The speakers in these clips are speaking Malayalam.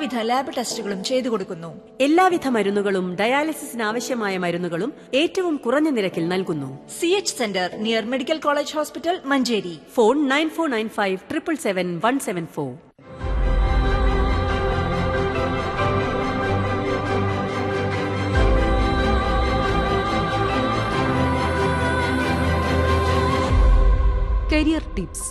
എല്ലാവിധ ലാബ് ടെസ്റ്റുകളും ചെയ്തു കൊടുക്കുന്നു എല്ലാവിധ മരുന്നുകളും ഡയാലിസിസിന് ആവശ്യമായ മരുന്നുകളും ഏറ്റവും കുറഞ്ഞ നിരക്കിൽ നൽകുന്നു C H centre near medical college hospital Manjeri phone nine four nine five triple seven one seven four career tips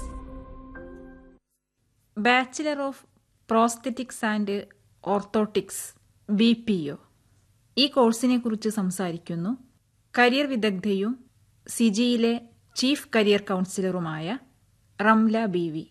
bachelor of prosthetics and orthotics B P O ഈ കോഴ്സിനെ കുറിച്ച് സംസാരിക്കുന്നു കരിയർ വിദഗ്ധയും സിജിയിലെ ചീഫ് കരിയർ കൗൺസിലറുമായ റംല ബി വി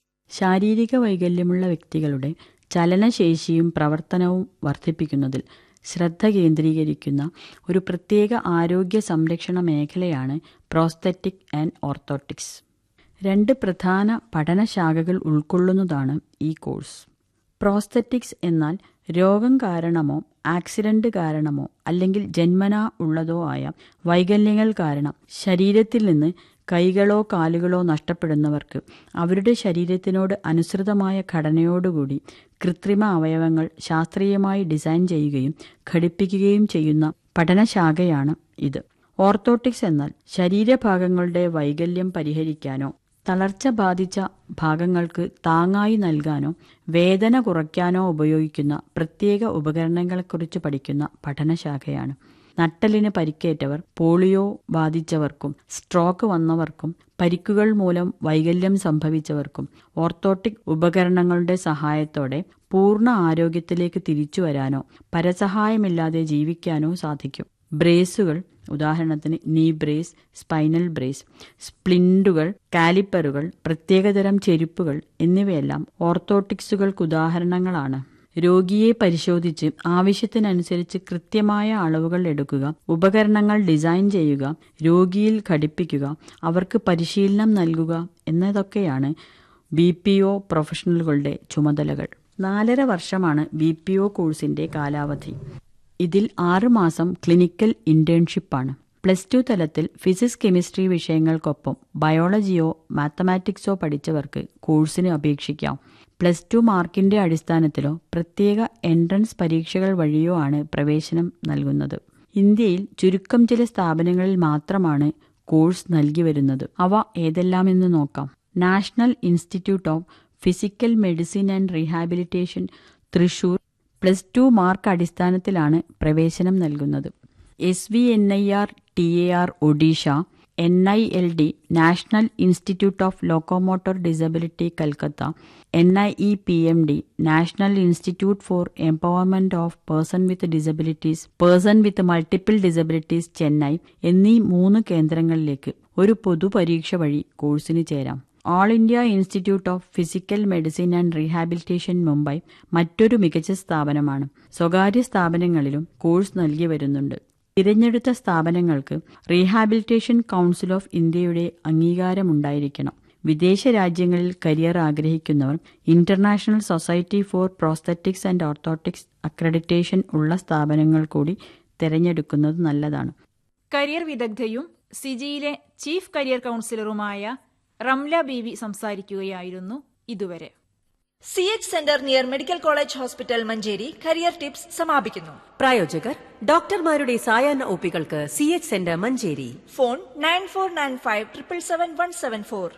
ശാരീരിക വൈകല്യമുള്ള വ്യക്തികളുടെ ചലനശേഷിയും പ്രവർത്തനവും വർദ്ധിപ്പിക്കുന്നതിൽ ശ്രദ്ധ കേന്ദ്രീകരിക്കുന്ന ഒരു പ്രത്യേക ആരോഗ്യ സംരക്ഷണ മേഖലയാണ് പ്രോസ്തറ്റിക് ആൻഡ് ഓർത്തോട്ടിക്സ് രണ്ട് പ്രധാന പഠനശാഖകൾ ഉൾക്കൊള്ളുന്നതാണ് ഈ കോഴ്സ് പ്രോസ്തറ്റിക്സ് എന്നാൽ രോഗം കാരണമോ ആക്സിഡന്റ് കാരണമോ അല്ലെങ്കിൽ ജന്മനാ ഉള്ളതോ ആയ വൈകല്യങ്ങൾ കാരണം ശരീരത്തിൽ നിന്ന് കൈകളോ കാലുകളോ നഷ്ടപ്പെടുന്നവർക്ക് അവരുടെ ശരീരത്തിനോട് അനുസൃതമായ ഘടനയോടുകൂടി കൃത്രിമ അവയവങ്ങൾ ശാസ്ത്രീയമായി ഡിസൈൻ ചെയ്യുകയും ഘടിപ്പിക്കുകയും ചെയ്യുന്ന പഠനശാഖയാണ് ഇത് ഓർത്തോട്ടിക്സ് എന്നാൽ ശരീരഭാഗങ്ങളുടെ വൈകല്യം പരിഹരിക്കാനോ തളർച്ച ബാധിച്ച ഭാഗങ്ങൾക്ക് താങ്ങായി നൽകാനോ വേദന കുറയ്ക്കാനോ ഉപയോഗിക്കുന്ന പ്രത്യേക ഉപകരണങ്ങളെക്കുറിച്ച് പഠിക്കുന്ന പഠനശാഖയാണ് നട്ടലിന് പരിക്കേറ്റവർ പോളിയോ ബാധിച്ചവർക്കും സ്ട്രോക്ക് വന്നവർക്കും പരിക്കുകൾ മൂലം വൈകല്യം സംഭവിച്ചവർക്കും ഓർത്തോട്ടിക് ഉപകരണങ്ങളുടെ സഹായത്തോടെ പൂർണ്ണ ആരോഗ്യത്തിലേക്ക് തിരിച്ചു വരാനോ പരസഹായമില്ലാതെ ജീവിക്കാനോ സാധിക്കും ബ്രേസുകൾ ഉദാഹരണത്തിന് നീ ബ്രേസ് സ്പൈനൽ ബ്രേസ് സ്പ്ലിൻറ്റുകൾ കാലിപ്പറുകൾ പ്രത്യേകതരം ചെരുപ്പുകൾ എന്നിവയെല്ലാം ഓർത്തോട്ടിക്സുകൾക്ക് ഉദാഹരണങ്ങളാണ് രോഗിയെ പരിശോധിച്ച് ആവശ്യത്തിനനുസരിച്ച് കൃത്യമായ അളവുകൾ എടുക്കുക ഉപകരണങ്ങൾ ഡിസൈൻ ചെയ്യുക രോഗിയിൽ ഘടിപ്പിക്കുക അവർക്ക് പരിശീലനം നൽകുക എന്നതൊക്കെയാണ് ബി പി ഒ പ്രൊഫഷണലുകളുടെ ചുമതലകൾ നാലര വർഷമാണ് ബി പി ഒ കോഴ്സിന്റെ കാലാവധി ഇതിൽ ആറുമാസം ക്ലിനിക്കൽ ഇന്റേൺഷിപ്പാണ് പ്ലസ് ടു തലത്തിൽ ഫിസിക്സ് കെമിസ്ട്രി വിഷയങ്ങൾക്കൊപ്പം ബയോളജിയോ മാത്തമാറ്റിക്സോ പഠിച്ചവർക്ക് കോഴ്സിന് അപേക്ഷിക്കാം പ്ലസ് ടു മാർക്കിന്റെ അടിസ്ഥാനത്തിലോ പ്രത്യേക എൻട്രൻസ് പരീക്ഷകൾ വഴിയോ ആണ് പ്രവേശനം നൽകുന്നത് ഇന്ത്യയിൽ ചുരുക്കം ചില സ്ഥാപനങ്ങളിൽ മാത്രമാണ് കോഴ്സ് നൽകി വരുന്നത് അവ ഏതെല്ലാമെന്ന് നോക്കാം national institute of physical medicine and rehabilitation Thrissur plus two mark അടിസ്ഥാനത്തിലാണ് പ്രവേശനം നൽകുന്നത് S V N I R T A R Odisha N I L D national institute of locomotor disability Calcutta N I E P M D national institute for empowerment of person with disabilities person with multiple disabilities Chennai എന്നീ മൂന്ന് കേന്ദ്രങ്ങളിലേക്ക് ഒരു പൊതുപരീക്ഷ വഴി കോഴ്സിന് ചേരാം all India institute of physical medicine and rehabilitation Mumbai മറ്റൊരു മികച്ച സ്ഥാപനമാണ് സ്വകാര്യ സ്ഥാപനങ്ങളിലും കോഴ്സ് നൽകി വരുന്നുണ്ട് തിരഞ്ഞെടുത്ത സ്ഥാപനങ്ങൾക്ക് റീഹാബിലിറ്റേഷൻ കൗൺസിൽ ഓഫ് ഇന്ത്യയുടെ അംഗീകാരമുണ്ടായിരിക്കണം വിദേശ രാജ്യങ്ങളിൽ കരിയർ ആഗ്രഹിക്കുന്നവർ international society for prosthetics and orthotics accreditation ഉള്ള സ്ഥാപനങ്ങൾ കൂടി തിരഞ്ഞെടുക്കുന്നത് നല്ലതാണ് കരിയർ വിദഗ്ധയും സിജിയിലെ ചീഫ് കരിയർ കൗൺസിലറുമായ റംല ബി വി സംസാരിക്കുകയായിരുന്നു ഇതുവരെ C H centre near medical college hospital Manjeri career tips സമാപിക്കുന്നു പ്രായോജകർ ഡോക്ടർമാരുടെ സായാഹ്ന ഒപ്പികൾക്ക് C H centre Manjeri phone nine four nine five triple seven one seven four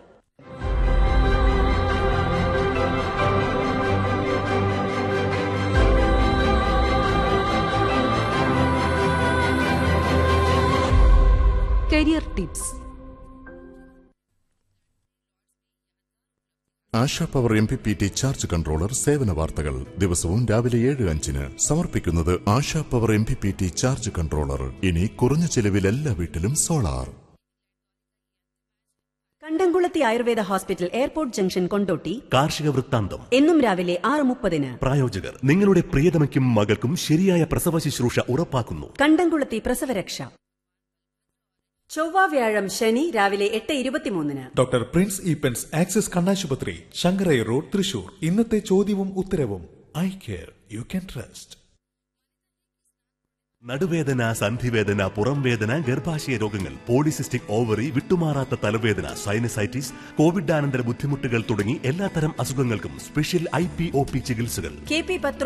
career tips Asha power M P P T charge controller സേവന വാർത്തകൾ ദിവസവും രാവിലെ ഏഴ് അഞ്ചിന് സമർപ്പിക്കുന്നത് Asha power M P P T charge controller ഇനി കുറഞ്ഞ ചെലവിൽ എല്ലാ വീട്ടിലും സോളാർ കണ്ടംകുളത്തി Ayurveda hospital airport junction Kondotty കാർഷിക വൃത്താന്തം എന്നും രാവിലെ ആറ് മുപ്പതിന് പ്രായോജകർ നിങ്ങളുടെ പ്രിയതമയ്ക്കും മകൾക്കും ശരിയായ പ്രസവ ശുശ്രൂഷ ഉറപ്പാക്കുന്നു കണ്ടംകുളത്തി പ്രസവരക്ഷ ചൊവ്വ വ്യാഴം ശനി രാവിലെ എട്ട് ഇരുപത്തിമൂന്നിന് ഡോക്ടർ പ്രിൻസ് ഈപ്പൻസ് ആക്സിസ് കണ്ണാശുപത്രി ശങ്കരൈ റോഡ് തൃശൂർ ഇന്നത്തെ ചോദ്യവും ഉത്തരവും I care you can trust നടുവേദന സന്ധിവേദന പുറംവേദന ഗർഭാശയ രോഗങ്ങൾ പോളിസിസ്റ്റിക് ഓവറി വിട്ടുമാറാത്ത തലവേദന സൈനസൈറ്റിസ് കോവിഡാനന്തര ബുദ്ധിമുട്ടുകൾ തുടങ്ങി എല്ലാത്തരം അസുഖങ്ങൾക്കും special I P O P ചികിത്സകൾ കെ പി പത്ര